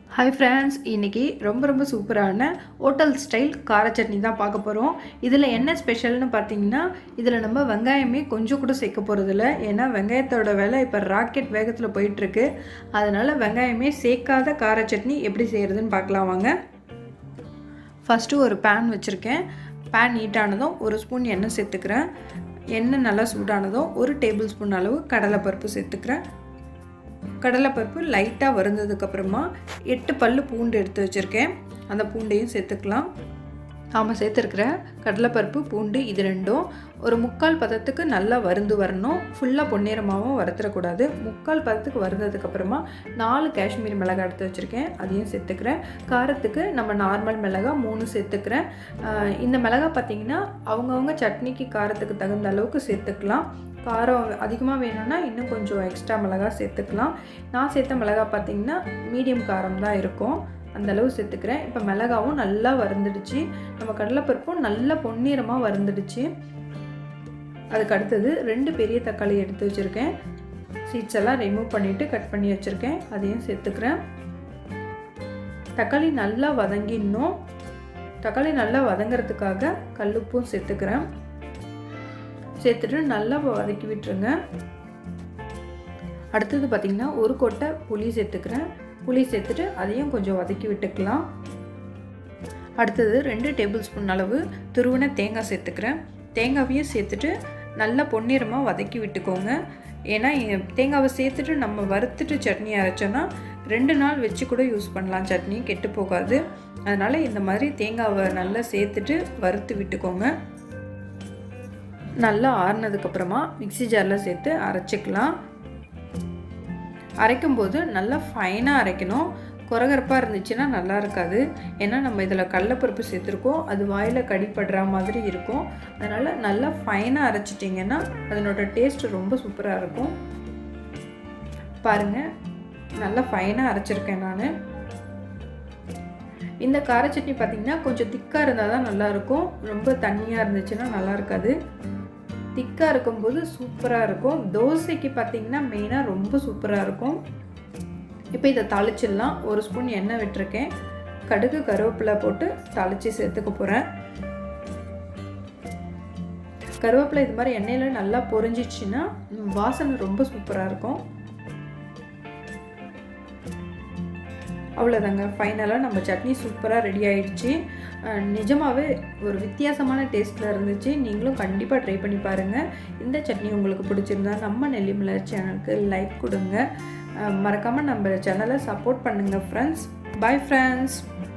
hi friends இன்றைக்கி ரொம்ப ரொம்ப சூப்பரான ஹோட்டல் ஸ்டைல் கார சட்னி தான் பார்க்க போகிறோம் இதில் என்ன ஸ்பெஷல்னு பார்த்தீங்கன்னா இதில் நம்ம வெங்காயமே கொஞ்சம் கூட சேர்க்க போகிறதில்ல ஏன்னா வெங்காயத்தோட விலை இப்போ ராக்கெட் வேகத்தில் போயிட்டுருக்கு அதனால் வெங்காயமே சேர்க்காத கார சட்னி எப்படி செய்கிறதுன்னு பார்க்கலாம் வாங்க ஃபஸ்ட்டு ஒரு பேன் வச்சுருக்கேன் பேன் ஹீட்டானதும் ஒரு ஸ்பூன் எண்ணெய் சேர்த்துக்கிறேன் எண்ணெய் நல்லா சூடானதும் ஒரு டேபிள் ஸ்பூன் அளவு கடலைப்பருப்பு சேர்த்துக்கிறேன் கடலைப்பருப்பு லைட்டாக வருந்ததுக்கப்புறமா எட்டு பல் பூண்டு எடுத்து வச்சுருக்கேன் அந்த பூண்டையும் சேர்த்துக்கலாம் நாம் சேர்த்துருக்கிற கடலைப்பருப்பு பூண்டு இது ரெண்டும் ஒரு முக்கால் பதத்துக்கு நல்லா வருந்து வரணும் ஃபுல்லாக பொன்னிறமாகவும் வறுத்துடக்கூடாது முக்கால் பதத்துக்கு வருந்ததுக்கப்புறமா நாலு காஷ்மீரி மிளகாய் எடுத்து வச்சுருக்கேன் அதையும் சேர்த்துக்கிறேன் காரத்துக்கு நம்ம நார்மல் மிளகாய் மூணு சேர்த்துக்கிறேன் இந்த மிளகாய் பார்த்திங்கன்னா அவங்கவுங்க சட்னிக்கு காரத்துக்கு தகுந்த அளவுக்கு சேர்த்துக்கலாம் காரம் அதிகமாக வேணும்னா இன்னும் கொஞ்சம் எக்ஸ்ட்ரா மிளகா சேர்த்துக்கலாம் நான் சேர்த்த மிளகா பார்த்திங்கன்னா மீடியம் காரம் தான் இருக்கும் அந்தளவு சேர்த்துக்கிறேன் இப்போ மிளகாவும் நல்லா வறுந்துடுச்சு நம்ம கடலைப்பருப்பும் நல்லா பொன்னிறமாக வறுந்துடுச்சு அதுக்கு அடுத்தது ரெண்டு பெரிய தக்காளி எடுத்து வச்சுருக்கேன் சீட்ஸ் எல்லாம் ரிமூவ் பண்ணிவிட்டு கட் பண்ணி வச்சுருக்கேன் அதையும் சேர்த்துக்கிறேன் தக்காளி நல்லா வதங்கிடணும் தக்காளி நல்லா வதங்கிறதுக்காக கல்லுப்பும் சேர்த்துக்கிறேன் சேர்த்துட்டு நல்லா வதக்கி விட்டுருங்க அடுத்தது பார்த்திங்கன்னா ஒரு கொட்டை புளி சேர்த்துக்கிறேன் புளி சேர்த்துட்டு அதையும் கொஞ்சம் வதக்கி விட்டுக்கலாம் அடுத்தது ரெண்டு டேபிள் ஸ்பூன் அளவு துருவின தேங்காய் சேர்த்துக்கிறேன் தேங்காவையும் சேர்த்துட்டு நல்லா பொன்னிறமாக வதக்கி விட்டுக்கோங்க ஏன்னா தேங்காவை சேர்த்துட்டு நம்ம வறுத்துட்டு சட்னி அரைச்சோன்னா ரெண்டு நாள் வச்சு கூட யூஸ் பண்ணலாம் சட்னி கெட்டு போகாது அதனால் இந்த மாதிரி தேங்காவை நல்லா சேர்த்துட்டு வறுத்து விட்டுக்கோங்க நல்லா ஆறுனதுக்கப்புறமா மிக்சி ஜாரில் சேர்த்து அரைச்சிக்கலாம் அரைக்கும்போது நல்லா ஃபைனாக அரைக்கணும் குறகரப்பாக இருந்துச்சுன்னா நல்லா இருக்காது ஏன்னா நம்ம இதில் கடலப்பருப்பு சேர்த்துருக்கோம் அது வாயில் கடிப்படுற மாதிரி இருக்கும் அதனால் நல்லா ஃபைனாக அரைச்சிட்டிங்கன்னா அதனோட டேஸ்ட் ரொம்ப சூப்பராக இருக்கும் பாருங்கள் நல்லா ஃபைனாக அரைச்சிருக்கேன் நான் இந்த கார சட்னி பார்த்திங்கன்னா கொஞ்சம் திக்காக இருந்தால் தான் நல்லாயிருக்கும் ரொம்ப தண்ணியாக இருந்துச்சுன்னா நல்லா இருக்காது திக்காக இருக்கும்போது சூப்பராக இருக்கும் தோசைக்கு பார்த்திங்கன்னா மெயினாக ரொம்ப சூப்பராக இருக்கும் இப்போ இதை தாளிச்சிடலாம் ஒரு ஸ்பூன் எண்ணெய் விட்டுருக்கேன் கடுகு கருவேப்பிலை போட்டு தாளித்து சேர்த்துக்க போகிறேன் கருவேப்பிலை இது மாதிரி எண்ணெயில் நல்லா பொரிஞ்சிச்சுன்னா வாசனை ரொம்ப சூப்பராக இருக்கும் அவ்வளோதாங்க ஃபைனலாக நம்ம சட்னி சூப்பராக ரெடி ஆயிடுச்சு நிஜமாகவே ஒரு வித்தியாசமான டேஸ்ட்டில் இருந்துச்சு நீங்களும் கண்டிப்பாக ட்ரை பண்ணி பாருங்கள் இந்த சட்னி உங்களுக்கு பிடிச்சிருந்தா நம்ம நெல்லிமலர் சேனலுக்கு லைக் கொடுங்க மறக்காமல் நம்ம சேனலை சப்போர்ட் பண்ணுங்கள் ஃப்ரெண்ட்ஸ் பாய் ஃப்ரெண்ட்ஸ்